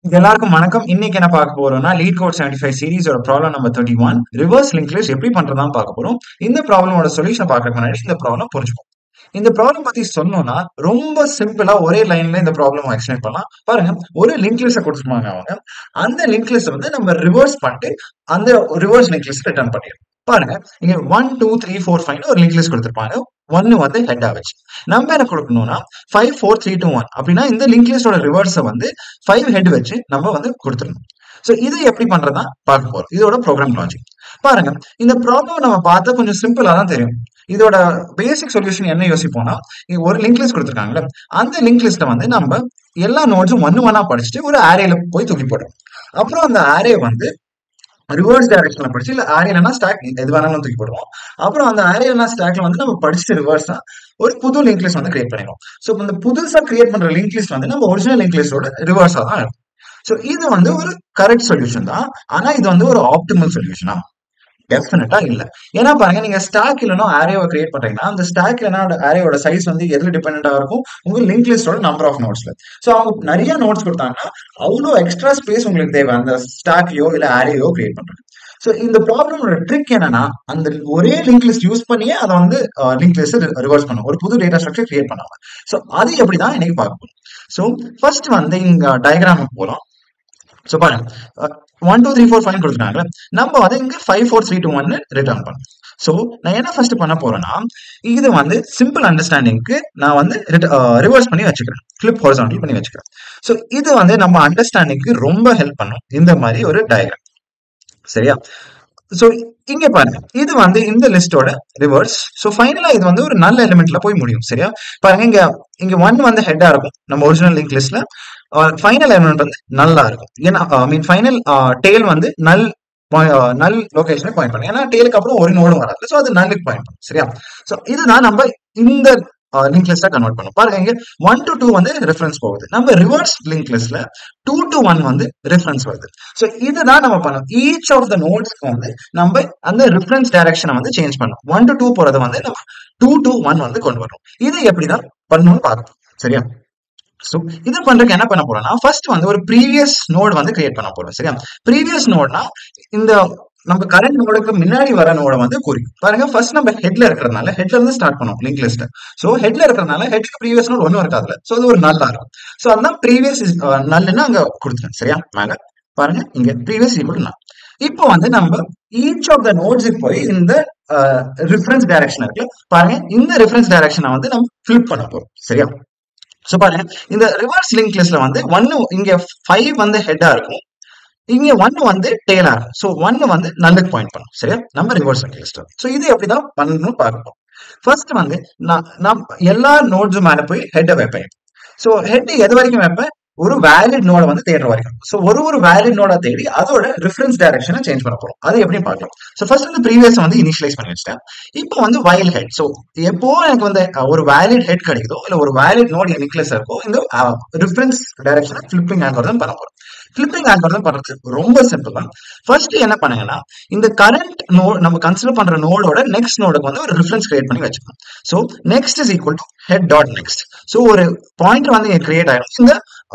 எல்லாருக்கும் வணக்கம் இன்னைக்கு என்ன பார்க்க போறோம்னா லீட் கோட் செவன்டி ஃபைவ் சீரிஸோட problem number thirty one reverse link list எப்படி பண்றதான் பார்க்க போறோம் இந்த ப்ராப்ளமோட சொல்யூஷன் பார்க்கறதுக்கு முன்னாடி இந்த ப்ராப்ளம் புரிஞ்சுப்போம் இந்த ப்ராப்ளம் பத்தி சொன்னோம்னா ரொம்ப சிம்பிளா ஒரே லைன்ல இந்த ப்ராப்ளம் எக்ஸ்பிளைன் பண்ணலாம் பாருங்க ஒரு லிங்க் லிஸ்ட் கொடுத்துருப்பாங்க அவங்க அந்த லிங்க் லிஸ்ட் வந்து நம்ம ரிவர்ஸ் பண்ணிட்டு அந்த ரிவர்ஸ் லிங்க் லிஸ்ட் ரிட்டர்ன் பண்ணிடுறோம் பாருங்க இங்க one two three four five ஒரு லிங்க் லிஸ்ட் கொடுத்துருப்பாங்க ஒன்னு வந்து ஹெட்டா வச்சு நம்ம என்ன கொடுக்கணும்னா five four three two one அப்படின்னா இந்த லிங்க் லிஸ்டோட ரிவர்ஸை வந்து ஃபைவ் ஹெட் வச்சு நம்ம வந்து கொடுத்துடணும் ஸோ இது எப்படி பண்றதா பார்க்க போறோம் இதோட ப்ரோக்ராம் லாஜிக் பாருங்க இந்த ப்ராப்ளம் நம்ம பார்த்தா கொஞ்சம் சிம்பிளா தான் தெரியும் இதோட பேசிக் சொல்யூஷன் என்ன யோசிப்போம்னா இங்க ஒரு லிங்க் லிஸ்ட் கொடுத்துருக்காங்கல்ல அந்த லிங்க் லிஸ்ட்டை வந்து நம்ம எல்லா நோட்ஸும் ஒன்னு ஒன்னா படிச்சுட்டு ஒரு ஆரேல போய் தூக்கி போடுறோம் அப்புறம் அந்த ஆரே வந்து ரிவர்ஸ் டைரக்ஷன்ல படிச்சு இல்ல ஆரேலனா ஸ்டாக் எது வேணாலும் தூக்கி போடுவோம் அப்புறம் அந்த ஆரேலனா ஸ்டாக்ல வந்து நம்ம படிச்சுட்டு ரிவர்ஸா ஒரு புது லிங்க் லிஸ்ட் வந்து கிரியேட் பண்ணிடுவோம் ஸோ இந்த புதுசா கிரியேட் பண்ற லிங்க் லிஸ்ட் வந்து நம்ம ஒரிஜினல் லிங்க் லிஸ்டோட ரிவர்ஸா தான் இருக்கும் ஸோ இது வந்து ஒரு கரெக்ட் சொல்யூஷன் தான் ஆனா இது வந்து ஒரு ஆப்டிமல் சொல்யூஷனா டெஃபினட்டா இல்ல ஏன்னா பாருங்க நீங்க ஸ்டாக் இல்லைனா ஆரேவை கிரியேட் பண்றீங்கன்னா அந்த ஸ்டாக் இல்லைனா ஆரேவோட சைஸ் வந்து எதுல டிபெண்டா இருக்கும் உங்க லிங்க் லிஸ்டோட நம்பர் ஆஃப் நோட்ஸ்ல ஸோ அவங்க நிறைய நோட்ஸ் கொடுத்தாங்கன்னா அவ்வளோ எக்ஸ்ட்ரா ஸ்பேஸ் உங்களுக்கு தேவை அந்த ஸ்டாக்கையோ இல்ல ஆரேயோ கிரியேட் பண்றது ஸோ இந்த ப்ராப்ளமோட ட்ரிக் என்னன்னா அந்த ஒரே லிங்க் லிஸ்ட் யூஸ் பண்ணியே அதை வந்து லிங்க் லிஸ்ட் ரிவர்ஸ் பண்ணும் ஒரு புது டேட்டா ஸ்ட்ரக்சர் கிரியேட் பண்ணாம ஸோ அது எப்படி தான் இன்னைக்கு பார்க்க போறோம் ஸோ ஃபர்ஸ்ட் வந்து இங்க டயக்ராமுக்கு போறோம் ஸோ பாருங்க one two three four five கொடுத்துருக்காங்க நம்ம வந்து இங்க ஃபைவ் ஃபோர் த்ரீ டூ ஒன்னு ரிட்டர்ன் பண்ணும் ஸோ நான் என்ன ஃபர்ஸ்ட் பண்ண போறேன்னா இது வந்து சிம்பிள் அண்டர்ஸ்டாண்டிங்க்கு நான் வந்து ரிவர்ஸ் பண்ணி வச்சுக்கிறேன் ஃபிளிப் ஹொரிசான்டல் பண்ணி வச்சுக்கிறேன் ஸோ இது வந்து நம்ம அண்டர்ஸ்டாண்டிங்க்கு ரொம்ப ஹெல்ப் பண்ணும் இந்த மாதிரி ஒரு டயக்ராம் சரியா ஸோ இங்க பாருங்க இது வந்து இந்த லிஸ்டோட ரிவர்ஸ் ஸோ ஃபைனலா இது வந்து ஒரு நல்ல எலிமெண்ட்ல போய் முடியும் சரியா பாருங்க இங்க இங்க ஒன் வந்து ஹெட்டா இருக்கும் நம்ம ஒரிஜினல் லிங்க் லிஸ்ட்ல ஃபைனல் எலிமெண்ட் வந்து நல்லா இருக்கும் ஏன்னா ஐ மீன் ஃபைனல் டேல் வந்து நல் நல் லொகேஷனை பாயிண்ட் பண்ணும் ஏன்னா டேலுக்கு அப்புறம் ஒரு நோடும் வராது ஸோ அது நல்லுக்கு பாயிண்ட் பண்ணும் சரியா ஸோ இதுதான் நம்ம இந்த லிங்க் லிஸ்டா கன்வெர்ட் பண்ணும் பாருங்க இங்க ஒன் டு டூ வந்து ரெஃபரன்ஸ் போகுது நம்ம ரிவர்ஸ் லிங்க் லிஸ்ட்ல டூ டு ஒன் வந்து ரெஃபரன்ஸ் வருது ஸோ இதுதான் நம்ம பண்ணோம் ஈச் ஆஃப் த நோட்ஸ்க்கு வந்து நம்ம அந்த ரெஃபரன்ஸ் டைரக்ஷனை வந்து சேஞ்ச் பண்ணோம் ஒன் டு டூ போறதை வந்து நம்ம டூ டு ஒன் வந்து கொண்டு வரணும் இது எப்படிதான் பண்ணணும்னு பார்க்கணும் சரியா ஸோ இது பண்றதுக்கு என்ன பண்ண போறோம்னா ஃபர்ஸ்ட் வந்து ஒரு ப்ரீவியஸ் நோட் வந்து கிரியேட் பண்ண போறோம் சரியா ப்ரீவியஸ் நோட்னா இந்த நம்ம கரண்ட் நோடுக்கு முன்னாடி வர நோட வந்து குறிக்கும் பாருங்க ஃபர்ஸ்ட் நம்ம ஹெட்ல இருக்கிறதுனால ஹெட்ல இருந்து ஸ்டார்ட் பண்ணுவோம் லிங்க் லிஸ்ட் ஸோ ஹெட்ல இருக்கிறதுனால ஹெட்ல ப்ரீவியஸ் நோட் ஒன்றும் இருக்காதுல ஸோ அது ஒரு நல்லா இருக்கும் ஸோ அதான் ப்ரீவியஸ் நல்லுன்னு அங்க கொடுத்துருக்கேன் சரியா மேல பாருங்க இங்க ப்ரீவியஸ் ஈக்குவல் நான் இப்போ வந்து நம்ம ஈச் ஆஃப் த நோட்ஸுக்கு போய் இந்த ரிஃபரன்ஸ் டைரக்ஷன் இருக்கு பாருங்க இந்த ரிஃபரன்ஸ் டைரக்ஷனை வந்து நம்ம ஃபிளிப் பண்ண போறோம் சரியா ஸோ பாருங்க இந்த ரிவர்ஸ் லிங்க் லிஸ்ட்ல வந்து ஒன்னு இங்க ஃபைவ் வந்து ஹெட்டா இருக்கும் இங்க ஒன்னு வந்து டேலா இருக்கும் ஸோ ஒன்னு வந்து நல்லுக்கு பாயிண்ட் பண்ணும் சரியா நம்ம ரிவர்ஸ் லிங்க் லிஸ்ட் ஸோ இது எப்படிதான் பண்ணணும்னு பார்ப்போம் ஃபர்ஸ்ட் வந்து நான் நான் எல்லா நோட்ஸும் மேல போய் ஹெட்டை வைப்பேன் ஸோ ஹெட் எது வரைக்கும் வைப்பேன் ஒரு வேலிட் நோட வந்து தேடுற வரைக்கும் ஸோ ஒரு ஒரு வேலிட் நோட தேடி அதோட ரிஃபரன்ஸ் டைரக்ஷனை சேஞ்ச் பண்ண போறோம் அது எப்படி பார்க்கலாம் ஸோ ஃபர்ஸ்ட் வந்து ப்ரீவியஸ் வந்து இனிஷியலைஸ் பண்ணி வச்சிட்டேன் இப்போ வந்து வயல் ஹெட் ஸோ எப்போ எனக்கு வந்து ஒரு வேலிட் ஹெட் கிடைக்குதோ இல்லை ஒரு வேலிட் நோட் நிக்லஸ் இருக்கோ இந்த ரிஃபரன்ஸ் டைரக்ஷனை ஃபிளிப்பிங் ஆல்கோரிதம் பண்ண போறோம் ஃபிளிப்பிங் ஆல்கோரிதம் பண்றது ரொம்ப சிம்பிள் தான் ஃபர்ஸ்ட் என்ன பண்ணுங்கன்னா இந்த கரண்ட் நோட் நம்ம கன்சிடர் பண்ற நோடோட நெக்ஸ்ட் நோடுக்கு வந்து ஒரு ரிஃபரன்ஸ் கிரியேட் பண்ணி வச்சுக்கணும் so next is equal to head dot next so ஒரு பாயிண்டர் வந்து இங்க கிரியேட் ஆயிடும் இந்த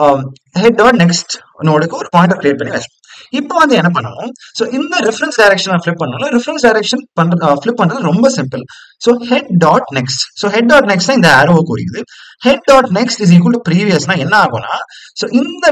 ஹெட் டாட் நெக்ஸ்ட் நோடுக்கு ஒரு பாயிண்டர் கிரியேட் பண்ணி வச்சுக்கணும் இப்போ வந்து என்ன பண்ணுவோம் ஸோ இந்த ரெஃபரன்ஸ் டைரக்ஷன் ஃபிளிப் பண்ணாலும் ரெஃபரன்ஸ் டைரக்ஷன் பண்றது ஃபிளிப் பண்றது ரொம்ப simple so head dot next so head dot next இந்த ஆரோவை குறிக்குது head dot next is equal to ப்ரீவியஸ்னா என்ன ஆகும்னா ஸோ இந்த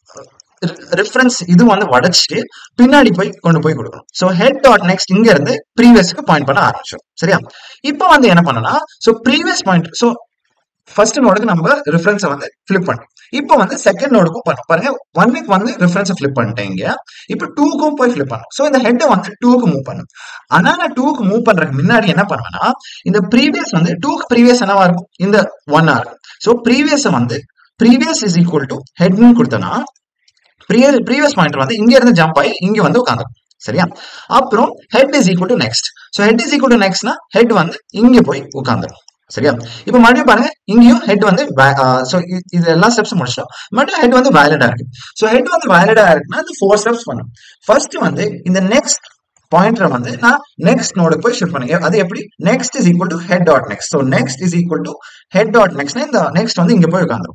ரெஃபரன்ஸ் இது வந்து உடச்சிட்டு பின்னாடி போய் கொண்டு போய் கொடுக்கணும் ஸோ ஹெட் டாட் நெக்ஸ்ட் இங்க இருந்து ப்ரீவியஸ்க்கு பாயிண்ட் பண்ண ஆரம்பிச்சோம் சரியா இப்போ வந்து என்ன பண்ணனா so previous point so first நோடுக்கு நம்ம ரெஃபரன்ஸை வந்து ஃபிளிப் பண்ணோம் இப்போ வந்து செகண்ட் நோடுக்கும் பண்ணும் பாருங்க ஒன் வீக் வந்து ரெஃபரன்ஸை ஃபிளிப் பண்ணிட்டேன் இங்க இப்போ டூக்கும் போய் ஃபிளிப் பண்ணும் ஸோ இந்த ஹெட்டை வந்து டூக்கு மூவ் பண்ணும் ஆனா நான் டூக்கு மூவ் பண்றதுக்கு முன்னாடி என்ன பண்ணுவேன்னா இந்த ப்ரீவியஸ் வந்து டூக்கு ப்ரீவியஸ் என்னவா இருக்கும் இந்த ஒன் ஆர் ஸோ ப்ரீவியஸ் வந்து ப்ரீவியஸ் இஸ் ஈக்குவல் டு ஹெட்னு கொடுத்தனா ப்ரீவியஸ் பாயிண்டர் வந்து இங்க இருந்து ஜம்ப் ஆகி இங்க வந்து உட்காந்துரும் சரியா அப்புறம் head is equal to next so head is equal to நெக்ஸ்ட்னா ஹெட் வந்து இங்க போய் உட்காந்துரும் சரியா இப்போ மறுபடியும் பாருங்க இங்கேயும் ஹெட் வந்து ஸோ இது எல்லா ஸ்டெப்ஸ் முடிச்சிட்டோம் மறுபடியும் ஹெட் வந்து வேலிடா இருக்கு ஸோ ஹெட் வந்து வேலிடா இருக்குன்னா அது ஃபோர் ஸ்டெப்ஸ் பண்ணும் ஃபர்ஸ்ட் வந்து இந்த நெக்ஸ்ட் பாயிண்டரை வந்து நான் நெக்ஸ்ட் நோடு போய் ஷிஃப்ட் பண்ணுங்க அது எப்படி next is equal to head dot next so next is equal to head dot next இந்த நெக்ஸ்ட் வந்து இங்க போய் உட்காந்துரும்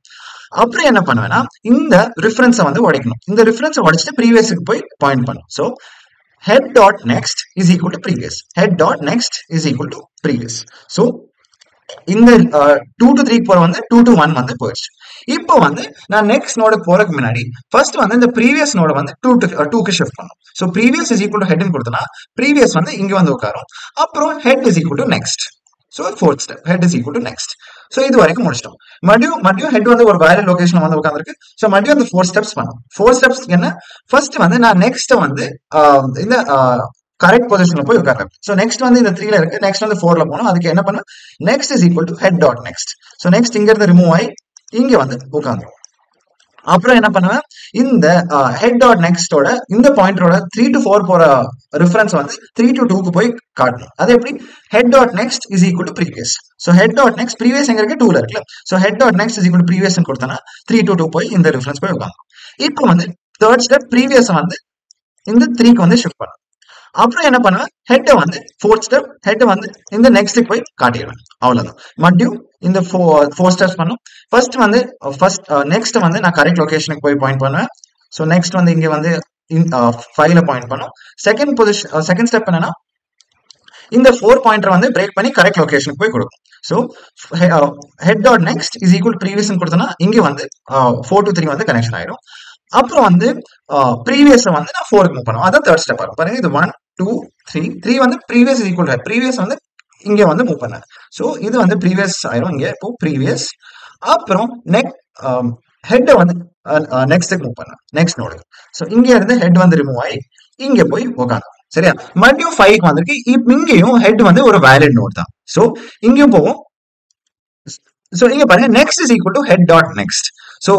அப்புறம் என்ன பண்ணுவேன்னா இந்த ரிஃபரன்ஸை வந்து உடைக்கணும் இந்த ரிஃபரன்ஸை உடைச்சிட்டு ப்ரீவியஸுக்கு போய் பாயிண்ட் பண்ணும் so head dot next is equal to previous head dot next is equal to previous so இந்த டூ டு த்ரீ போற வந்து டூ டு ஒன் வந்து போயிடுச்சு இப்போ வந்து நான் நெக்ஸ்ட் நோடு போறதுக்கு முன்னாடி ஃபர்ஸ்ட் வந்து இந்த ப்ரீவியஸ் நோட வந்து டூ டு டூக்கு ஷிஃப்ட் பண்ணும் so previous is equal to ஹெட்னு கொடுத்தனா ப்ரீவியஸ் வந்து இங்க வந்து உட்காரும் அப்புறம் head is equal to next so fourth step head is equal to next so இது வரைக்கும் முடிச்சிட்டோம் மறுபடியும் மறுபடியும் ஹெட் வந்து ஒரு வேற லொகேஷன் வந்து உட்காந்துருக்கு ஸோ மறுபடியும் அந்த ஃபோர் ஸ்டெப்ஸ் பண்ணும் ஃபோர் ஸ்டெப்ஸ் என்ன ஃபர்ஸ்ட் வந்து நான் நெக்ஸ்ட் வந்து இந்த கரெக்ட் பொசிஷன்ல போய் உட்காருவேன் ஸோ நெக்ஸ்ட் வந்து இந்த த்ரீல இருக்கு நெக்ஸ்ட் வந்து ஃபோர்ல போனோம் அதுக்கு என்ன பண்ணும் next is equal to head dot next so next இங்க இருந்து ரிமூவ் ஆகி இங்க வந்து உட்காந்துரும் அப்புறம் என்ன பண்ணுவேன் இந்த ஹெட் டாட் நெக்ஸ்டோட இந்த பாயிண்டரோட த்ரீ டு ஃபோர் போற ரிஃபரன்ஸ் வந்து த்ரீ டு டூக்கு போய் காட்டணும் அது எப்படி head dot next is equal to previous so head dot next previous எங்க இருக்கு டூல இருக்குல்ல so head dot next is equal to previous கொடுத்தனா த்ரீ டு டூ போய் இந்த ரிஃபரன்ஸ் போய் உட்காந்து இப்போ வந்து தேர்ட் ஸ்டெப் ப்ரீவியஸ் வந்து இந்த த்ரீக்கு வந்து ஷிஃப்ட் பண்ணும் அப்புறம் என்ன பண்ணுவேன் ஹெட்டை வந்து ஃபோர்த் ஸ்டெப் ஹெட்டை வந்து இந்த நெக்ஸ்ட்டுக்கு போய் காட்டிடுவேன் அவ்வளவுதான் மறுபடியும் இந்த ஃபோர் ஸ்டெப்ஸ் பண்ணும் ஃபர்ஸ்ட் வந்து ஃபர்ஸ்ட் நெக்ஸ்ட் வந்து நான் கரெக்ட் லொகேஷனுக்கு போய் பாயிண்ட் பண்ணுவேன் ஸோ நெக்ஸ்ட் வந்து இங்க வந்து ஃபைவ்ல பாயிண்ட் பண்ணும் செகண்ட் பொசிஷன் செகண்ட் ஸ்டெப் என்னன்னா இந்த ஃபோர் பாயிண்டர் வந்து பிரேக் பண்ணி கரெக்ட் லொகேஷனுக்கு போய் கொடுக்கும் so head dot next is equal previous கொடுத்தனா இங்க வந்து ஃபோர் டு த்ரீ வந்து கனெக்ஷன் ஆயிடும் அப்புறம் வந்து ப்ரீவியஸ் வந்து நான் ஃபோருக்கு மூவ் பண்ணுவோம் அதான் தேர்ட் ஸ்டெப் வரும் பாருங்க இது ஒன் டூ த்ரீ த்ரீ வந்து ப்ரீவியஸ் ஈக்குவல் ப்ரீவியஸ் வந்து இங்க வந்து மூவ் பண்ணேன் ஸோ இது வந்து ப்ரீவியஸ் ஆயிரும் இங்க இப்போ ப்ரீவியஸ் அப்புறம் நெக் ஹெட்டை வந்து நெக்ஸ்ட்டுக்கு மூவ் பண்ணேன் நெக்ஸ்ட் நோடு ஸோ இங்க இருந்து ஹெட் வந்து ரிமூவ் ஆகி இங்க போய் உட்காந்து சரியா மறுபடியும் ஃபைவ் வந்திருக்கு இங்கேயும் ஹெட் வந்து ஒரு வேலிட் நோட் தான் ஸோ இங்கேயும் போவோம் ஸோ இங்க பாருங்க next is equal to head dot next so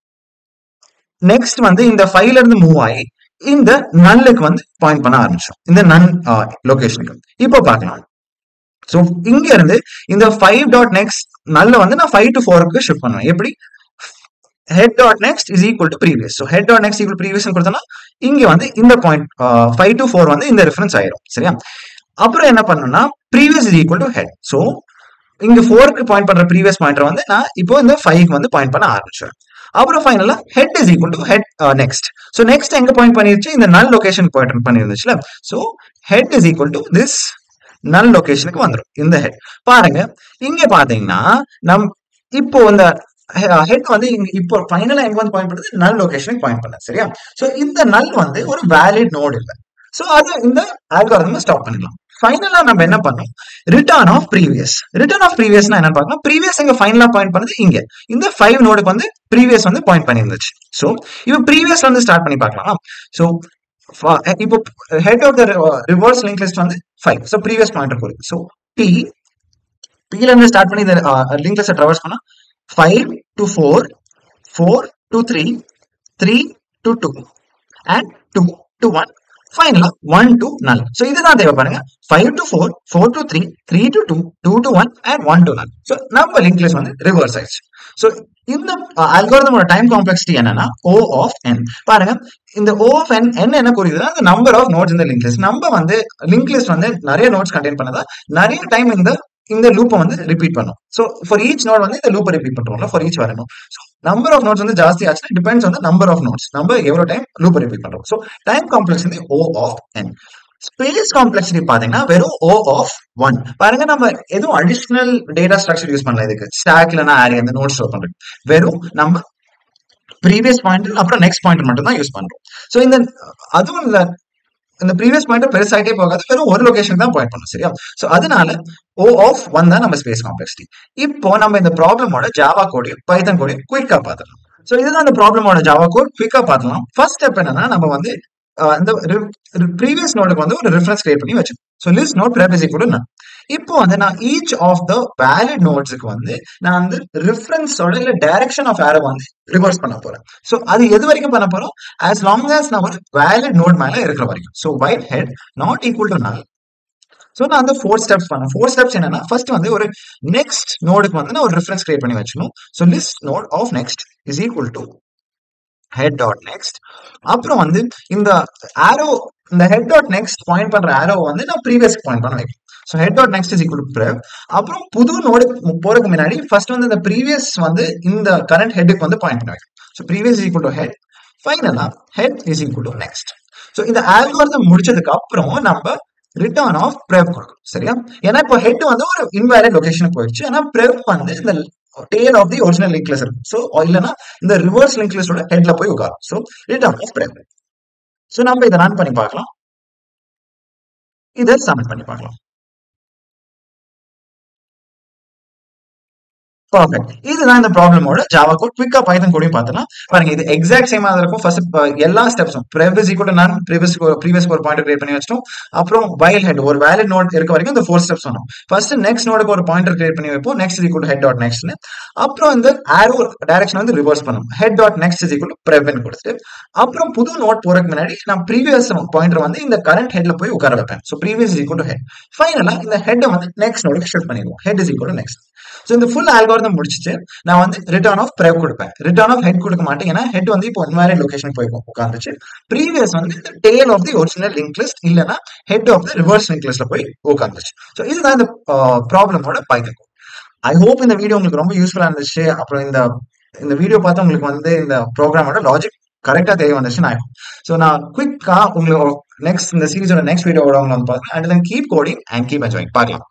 next வந்து இந்த ஃபைவ்ல இருந்து மூவ் ஆகி இந்த நல்லுக்கு வந்து பாயிண்ட் பண்ண ஆரம்பிச்சோம் இந்த நன் லொகேஷனுக்கு இப்போ பார்க்கலாம் ஸோ இங்க இருந்து இந்த ஃபைவ் டாட் நெக்ஸ்ட் நல்ல வந்து நான் ஃபைவ் டு ஃபோருக்கு ஷிஃப்ட் பண்ணுவேன் எப்படி head dot next is equal to previous so head dot next equal previous கொடுத்தோம்னா இங்க வந்து இந்த பாயிண்ட் ஃபைவ் டு ஃபோர் வந்து இந்த ரெஃபரன்ஸ் ஆயிரும் சரியா அப்புறம் என்ன பண்ணணும்னா previous is equal to head so இங்க ஃபோருக்கு பாயிண்ட் பண்ற ப்ரீவியஸ் பாயிண்டர் வந்து நான் இப்போ இந்த ஃபைவ்க்கு வந்து பாயிண்ட் பண்ண ஆரம்பிச்சேன் அப்புறம் ஃபைனலா head is equal to head next so next எங்க பாயிண்ட் பண்ணிருச்சு இந்த நல் லொகேஷன் பாயிண்ட் பண்ணிருந்துச்சுல so head is equal to this null லொகேஷனுக்கு வந்துடும் இந்த ஹெட் பாருங்க இங்க பாத்தீங்கன்னா நம் இப்போ இந்த ஹெட் வந்து இங்க இப்போ ஃபைனலா எங்க வந்து பாயிண்ட் பண்ணுறது நல் லொகேஷனுக்கு பாயிண்ட் பண்ண சரியா ஸோ இந்த நல் வந்து ஒரு வேலிட் நோடு இல்லை ஸோ அது இந்த ஆல்காரதம் ஸ்டாப் பண்ணிடலாம் ஃபைனலா நம்ம என்ன பண்ணோம் return of previous return of ப்ரீவியஸ்னா என்ன பார்க்கலாம் ப்ரீவியஸ் எங்க ஃபைனலா பாயிண்ட் பண்ணது இங்க இந்த ஃபைவ் நோடுக்கு வந்து ப்ரீவியஸ் வந்து பாயிண்ட் பண்ணிருந்துச்சு ஸோ இப்போ ப்ரீவியஸ் வந்து ஸ்டார்ட் பண்ணி பார்க்கலாம் ஸோ இப்போ head of the reverse link list வந்து ஃபைவ் ஸோ ப்ரீவியஸ் பாயிண்ட் போகுது ஸோ பி பில இருந்து ஸ்டார்ட் பண்ணி இந்த லிங்க் லிஸ்ட் ட்ராவர்ஸ் பண்ணா five to four four to three three to two and two to one ஃபைனலா ஒன் டு நல் ஸோ இதுதான் தேவை பாருங்க five to four four to three three to two two to one and one to null so நம்ம link list வந்து reverse ஆயிடுச்சு so இந்த அல்கோரிதமோட time complexity என்னன்னா ஓ ஆஃப் என் பாருங்க இந்த ஓ ஆஃப் என் என்ன என்ன புரியுதுன்னா அந்த நம்பர் ஆஃப் நோட்ஸ் இந்த லிங்க் லிஸ்ட் நம்ம வந்து லிங்க் லிஸ்ட் வந்து நிறைய நோட்ஸ் கண்டெயின் பண்ணதா நிறைய டைம் இந்த இந்த லூப்பை வந்து ரிப்பீட் பண்ணும் ஸோ ஃபார் ஈச் நோட் வந்து இந்த லூப்பை ரிப்பீட் பண்றோம்ல ஃபார் ஈச் வரணும் நம்பர் ஆஃப் நோட்ஸ் வந்து ஜாஸ்தி ஆச்சுன்னா டிபெண்ட்ஸ் வந்து நம்பர் ஆஃப் நோட்ஸ் நம்ம எவ்வளோ டைம் லூப்பை ரிப்பீட் பண்றோம் ஸோ டைம் காம்ப்ளெக்ஸ் வந்து O of N space complexity பாத்தீங்கன்னா வெறும் ஓ ஆஃப் ஒன் பாருங்க நம்ம எதுவும் அடிஷனல் டேட்டா ஸ்ட்ரக்சர் யூஸ் பண்ணல இதுக்கு ஸ்டாக் இல்லைனா ஆரி அந்த நோட் ஸ்டோர் பண்றது வெறும் நம்ம ப்ரீவியஸ் பாயிண்ட் அப்புறம் நெக்ஸ்ட் பாயிண்ட் மட்டும் தான் யூஸ் பண்றோம் ஸோ இந்த அதுவும் இல்ல இந்த ப்ரீவியஸ் பாயிண்ட் பெருசாயிட்டே போகாது வெறும் ஒரு லொகேஷன் தான் பாயிண்ட் பண்ணும் சரியா ஸோ அதனால ஓ ஆஃப் ஒன் தான் நம்ம ஸ்பேஸ் காம்ப்ளெக்சிட்டி இப்போ நம்ம இந்த ப்ராப்ளமோட ஜாவா கோடையும் பைத்தன் கோடையும் குயிக்கா பார்த்துக்கலாம் ஸோ இதுதான் இந்த ப்ராப்ளமோட ஜாவா கோட் குயிக்கா பார்த்துலாம் ஃபர்ஸ்ட் ஸ்டெப் என்னன்னா நம்ம வந்து இந்த ப்ரீவியஸ் நோடுக்கு வந்து ஒரு ரெஃபரன்ஸ் கிரியேட் பண்ணி வச்சிருக்கோம் ஸோ லிஸ்ட் நோட் பிரைவசி கூட நான் இப்போ வந்து நான் ஈச் ஆஃப் த வேலிட் நோட்ஸுக்கு வந்து நான் வந்து ரிஃபரன்ஸோட இல்ல டைரக்ஷன் ஆஃப் ஏரோ வந்து ரிவர்ஸ் பண்ண போறேன் ஸோ அது எது வரைக்கும் பண்ண போறோம் ஆஸ் லாங் ஆஸ் நான் ஒரு வேலிட் நோட் மேல இருக்கிற வரைக்கும் so while head not equal to null so நான் வந்து ஃபோர் ஸ்டெப்ஸ் பண்ணேன் ஃபோர் ஸ்டெப்ஸ் என்னன்னா ஃபர்ஸ்ட் வந்து ஒரு நெக்ஸ்ட் நோடுக்கு வந்து நான் ஒரு ரெஃபரன்ஸ் கிரியேட் பண்ணி வச்சுக்கணும் so list node of next is equal to head dot next அப்புறம் வந்து இந்த ஆரோ இந்த ஹெட் டாட் நெக்ஸ்ட் பாயிண்ட் பண்ற ஆரோ வந்து நான் ப்ரீவியஸ் பாயிண்ட் பண்ண வைக்கும் so head dot next is equal to prev அப்புறம் புது நோடு போறதுக்கு முன்னாடி ஃபர்ஸ்ட் வந்து இந்த ப்ரீவியஸ் வந்து இந்த கரண்ட் ஹெட்டுக்கு வந்து பாயிண்ட் பண்ணி வைக்கும் so previous equal to head ஃபைனலா head is equal to next so இந்த ஆல்காரதம் முடிச்சதுக்கு அப்புறம் நம்ம ரிட்டர்ன் ஆஃப் ப்ரெவ் கொடுக்கும் சரியா ஏன்னா இப்போ ஹெட் வந்து ஒரு இன்வேலிட் லொகேஷனுக்கு போயிடுச்சு ஆனா ப்ரெவ் வந்து இந்த tail of the original link list இருக்கும் ஸோ இல்லைன்னா இந்த ரிவர்ஸ் லிங்க் லிஸ்டோட ஹெட்ல போய் உட்காரும் so return of prev so நம்ம இதை ரன் பண்ணி பார்க்கலாம் இதை சப்மிட் பண்ணி பார்க்கலாம் பர்ஃபெக்ட் இதுதான் இந்த ப்ராப்ளமோட ஜாவா கோட் குவிக்கா பைத்தன் கூடயும் பார்த்தோம்னா பாருங்க இது எக்ஸாக்ட் சேமா இருக்கும் ஃபர்ஸ்ட் எல்லா ஸ்டெப்ஸும் ப்ரெவியஸ் ஈக்குவல் நான் ப்ரீவியஸ் ப்ரீவியஸ் ஒரு பாயிண்ட் கிரியேட் பண்ணி வச்சிட்டோம் அப்புறம் வைல் ஹெட் ஒரு வேலிட் நோட் இருக்க வரைக்கும் இந்த ஃபோர் ஸ்டெப்ஸ் சொன்னோம் ஃபர்ஸ்ட் நெக்ஸ்ட் நோடுக்கு ஒரு பாயிண்டர் கிரியேட் பண்ணி வைப்போம் next equal head dot next அப்புறம் இந்த ஆரோ டைரக்ஷன் வந்து ரிவர்ஸ் பண்ணும் head dot next is equal ப்ரெவன் கொடுத்துட்டு அப்புறம் புது நோட் போறதுக்கு முன்னாடி நான் ப்ரீவியஸ் பாயிண்டர் வந்து இந்த கரண்ட் ஹெட்ல போய் உட்கார வைப்பேன் ஸோ ப்ரீவியஸ் ஈக்குவல் ஹெட் ஃபைனலா இந்த ஹெட்டை வந்து நெக்ஸ்ட் நோடுக்கு ஷிஃப்ட் பண்ணிடுவோம் head is equal next so இந்த ஃபுல் ஆல்காரதம் முடிச்சுட்டு நான் வந்து ரிட்டர்ன் ஆஃப் ப்ரெவ் கொடுப்பேன் ரிட்டர்ன் ஆஃப் ஹெட் கொடுக்க மாட்டேன் ஏன்னா ஹெட் வந்து இப்போ இன்வேலிட் லொகேஷன் போய் உட்காந்துச்சு ப்ரீவியஸ் வந்து இந்த tail of the original link list இல்லைன்னா head of the reverse link லிஸ்ட்ல போய் உட்காந்துச்சு ஸோ இதுதான் இந்த ப்ராப்ளமோட பைத்தன் ஐ ஹோப் இந்த வீடியோ உங்களுக்கு ரொம்ப யூஸ்ஃபுல்லா இருந்துச்சு அப்புறம் இந்த இந்த வீடியோ பார்த்து உங்களுக்கு வந்து இந்த ப்ரோக்ராமோட லாஜிக் கரெக்டா தெரிய வந்துச்சு நான் ஸோ நான் குவிக்கா உங்களுக்கு நெக்ஸ்ட் இந்த சீரிஸோட நெக்ஸ்ட் வீடியோட உங்களை வந்து பார்க்கலாம் and then keep coding and keep enjoying பார்க்கலாம்